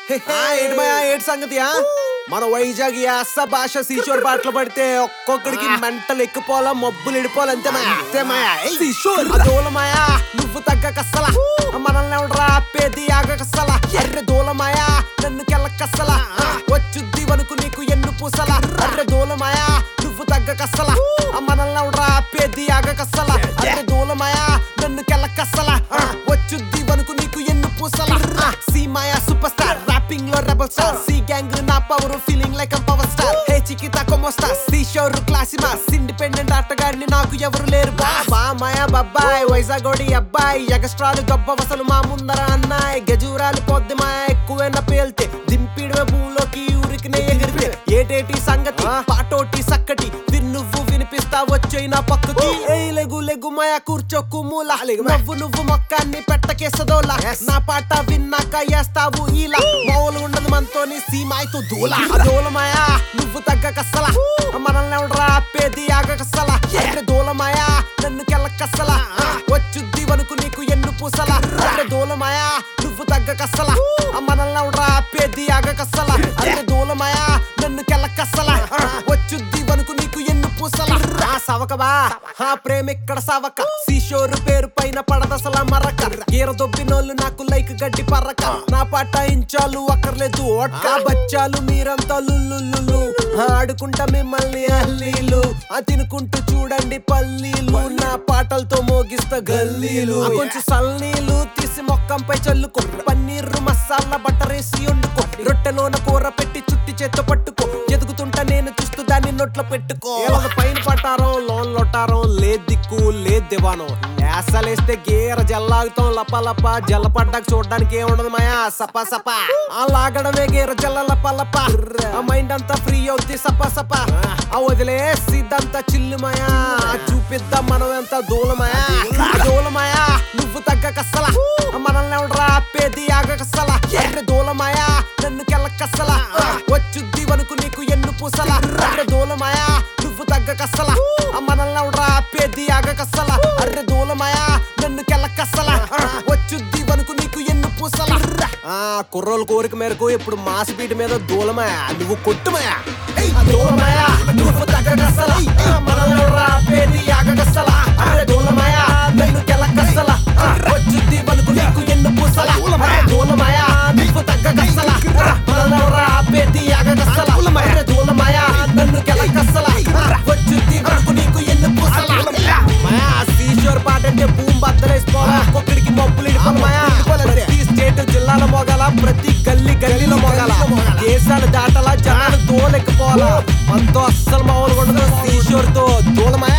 ఆ, ఏంటి మాయా ఏంటి సంగతి ఆ? మన వైజాగ్ యాస భాష సీషోర్ పాటలు పడితే ఒక్కొక్కడికి మెంటలు ఎక్కిపోలా మబ్బులు ఇడిపోవాలి అంతే మాయా అంతే మాయా సీషోర్ దూల మాయా నువ్వు తగ్గ కස්සలా మనల్ని ఎవడరా ఆపేది ఆగ కස්සలా అర్రె దూల మాయా నన్ను కెల్ల కස්සలా వచ్చుద్ది వనుకు నీకు ఎన్ను పూసలా అర్రె దూల మాయా నువ్వు తగ్గ కස්සలా మనల్ని ఎవడరా ఆపేది ఆగ కස්සలా అర్రె దూల మాయా నన్ను కెల్ల కස්සలా వచ్చుద్ది వనుకు నీకు ఎన్ను పూసలా సీ మాయా సూపర్ స్టార్ ర్యాపింగ్ లో రెబల్ స్టార్ సి గ్యాంగ్ నా power feeling like power star hey చికితా కొమోస్తా సి షోర్ క్లాసిమాస్ ఇండిపెండెంట్ ఆటగాడిని నాకు ఎవరు లేరు బా మాయా బబ్బాయ్ వైజాగోడి అబ్బాయి ఎగస్ట్రాలు గొప్ప వసలు మా ముందర అన్నాయ్ గజూరాలు పొద్దు మాయా ఎక్కువైనా పేల్తే దింపిడమే భూమిలోకి ఊరికినే ఎగిరితే ఏటేటి సంగతి పాటోటి సక్కటి విన్నువ్వు వినిపిస్తా వచ్చేయి నా పక్కకి ఏయ్ లెగు లెగు మాయా కూర్చోకు మూల నవ్వు నువ్వు మొక్కాన్ని పెట్టకేసదోలా నా పాట విన్నాక వేస్తావు ఇలా మామూలు ఉండదు మనతోని సీమాయితో దూల దూలమాయా నువ్వు తగ్గ కස්සలా మనల్ని ఎవడరా ఆపేది ఆగ కස්සలా అరే దూలమాయా నన్ను కెల్ల కස්සలా వచ్చుద్ది వనుకు నీకు ఎన్ను పూసలా అరే దూలమాయా నువ్వు తగ్గ కස්සలా మనల్ని ఎవడరా ఆపేది ఆగ కස්සలా అరే దూలమాయా నన్ను కెల్ల కස්සలా వచ్చుద్ది వనుకు నీకు ఎన్ను పూసలా ఆ సవకబా ఆ ప్రేమ ఇక్కడ సవక సీషోరు పేరు పైన పడదసల మరక గీర దొబ్బినోళ్ళు నాకు లైక్ గడ్డి పర్రక నా పాట ఇంచాలు అక్కర్లేదు ఒట్క బచ్చాలు మీరంతా లుల్లుల్లు ఆడుకుంటా మిమ్మల్ని అల్లీలు ఆ తినుకుంటూ చూడండి పల్లీలు నా పాటలతో మోగిస్తా గల్లీలు ఆ కొంచెం సల్లీలు తీసి మొక్కంపై చల్లుకో పన్నీరు మసాలా బట్టరేసి వండుకో రొట్టెలోన కూర పెట్టి చుట్టి చేత్తో పట్టుకో ఎదుగుతుంటా నేను చూస్తూ దాన్ని నోట్లో పెట్టుకో ఏళ్ళ పైన పట్టారం లోన్ లొట్టారం లే దిక్కు లే దివానం యాసలేస్తే గీర జల్లాగుతాం లప లప జల్ల పడ్డాక చూడడానికి ఏముండదు మాయా సపా సపా ఆ లాగడమే గీర జల్ల లప లప ఆ మైండ్ అంతా ఫ్రీ అవుద్ది సపా సపా ఆ వదిలేసి ఇదంతా చిల్లు మాయా ఆ చూపిద్దాం మనం ఎంత దూలమాయా దూలమాయా నువ్వు తగ్గ కස්සలా మనల్ని ఎవడరా ఆపేది ఆగ కස්සలా ఎర్ర దూలమాయా నన్ను కెల్ల కස්සలా వచ్చుద్ది వనుకు నీకు ఎన్ను పూసలా అర్రె దూలమాయా నువ్వు తగ్గ కස්සలా మనల్ని ఎవడరా ఆపేది ఆగ కස්සలా అర్రె దూలమాయా నన్ను కెల్ల కස්සలా వచ్చుద్ది వనుకు నీకు ఎన్ను పూసలా ఆ కుర్రోల కోరిక మేరకు ఇప్పుడు మాస్ బీట్ మీద దూలమాయా నువ్వు కొట్టుమాయా దూలమాయా నువ్వు తగ్గ కස්සలా మనల్ని ఎవడరా ఆపేది ఆగ కස්සలా అర్రె దూలమాయా నన్ను కెల్ల కස්සలా వచ్చుద్ది వనుకు నీకు ఎన్ను పూసలా అర్రె దూలమాయా నువ్వు తగ్గ కස්සలా మనల్ని ఎవడరా ఆపేది ఆగ కස්සలా అర్రె దూలమాయా నన్ను కెల్ల కස්සలా వచ్చుద్ది వనుకు నీకు ఎన్ను పూసలా మాయా సీషోర్ పాట అంటే భూమి బద్దలేసిపోవాలా ఒక్కొక్కడికి మబ్బులు ఇడిపోవాలి మాయా ప్రతి స్టేట్ జిల్లాలో మోగాల ప్రతి గల్లీ గల్లీలో మోగాల దేశాలు దాటాలా జనాలు దోలెక్కిపోవాలా మనతో అస్సలు మామూలుగా ఉండదు సీషోర్ తో దూలమాయా